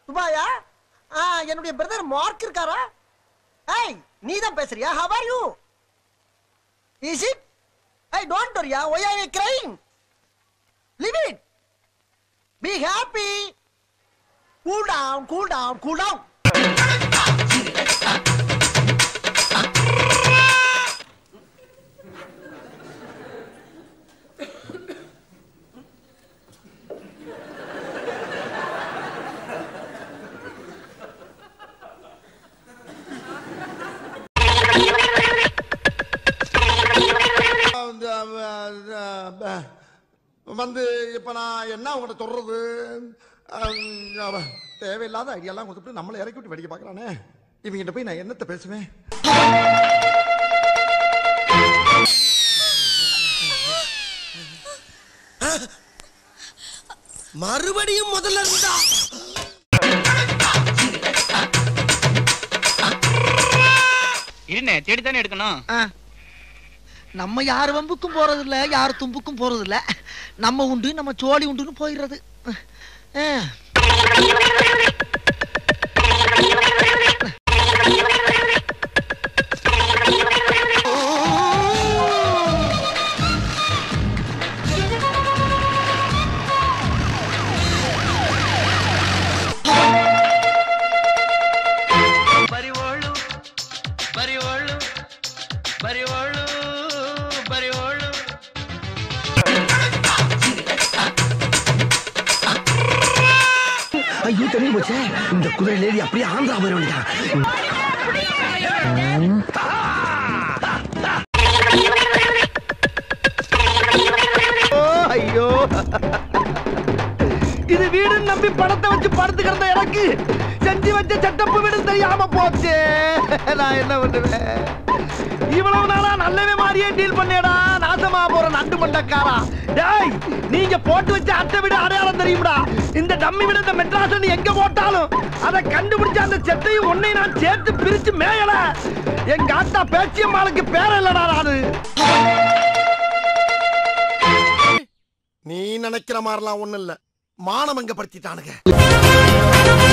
துபாயா ஆ என்னுடைய brother mark இருக்காரா ஏய் நீ தான் பேசுறியா how are you is it I don't வரியா why are you crying leave it be happy cool down cool down cool down அந்த, அஹ், அஹ், வந்து இப்ப நான் என்ன உங்கள்கிட்ட சொல்றது அஹ், அவன் தேவையில்லாத ஐடியாலாம் கொடுத்துட்டு நம்மளை இறக்கி விட்டு வெடிக்க பார்க்கறானே இவங்கிட்ட போய் நான் என்னத்த பேசுவேன் மறுபடியும் முதல்ல இருந்தா இருண்ணே தேடி தானே எடுக்கணும் நம்ம யார் வம்புக்கும் போறது இல்ல யார் தும்புக்கும் போறது இல்ல நம்ம உண்டு நம்ம சோழி உண்டுன்னு போயிடுறது அஹ். ಬರಿವೋಳು ಬರಿವೋಳು ಬರಿವೋಳು ಬರಿವೋಳು ஐயோ தெரிஞ்சு போச்சே இந்த குதிரை லேடி அப்படியே ஆந்திரா போயிட வேண்டியதான் ஐயோ இது வீடுன்னு நம்பி படத்தை வச்சு படுத்து கிடந்த எனக்கு செஞ்சு வச்ச செட்டப்பு வீடு தெரியாம போச்சு நான் என்ன பண்ணுவேன் இவ்வளவு நாளா நல்லவே மாதிரியே டீல் பண்ணேடா நாசமா போற நண்டு மண்டக்காரா டேய் நீங்க போட்டு வச்ச அட்டை வீடு அடையாளம் தெரியும்டா இந்த டம்மி வீடு இந்த மெட்ராஸ் நீ எங்க போட்டாலும் அதை கண்டுபிடிச்ச அந்த செட்டையும் ஒன்னை நான் சேர்த்து பிரிச்சு மேயல எங்க ஆத்தா பேச்சியம்மாளுக்கு பேர இல்லடா நானு நீ நினைக்கிற மாதிரிலாம் ஒண்ணும் இல்ல மானம் எங்க படுத்திட்டானுங்க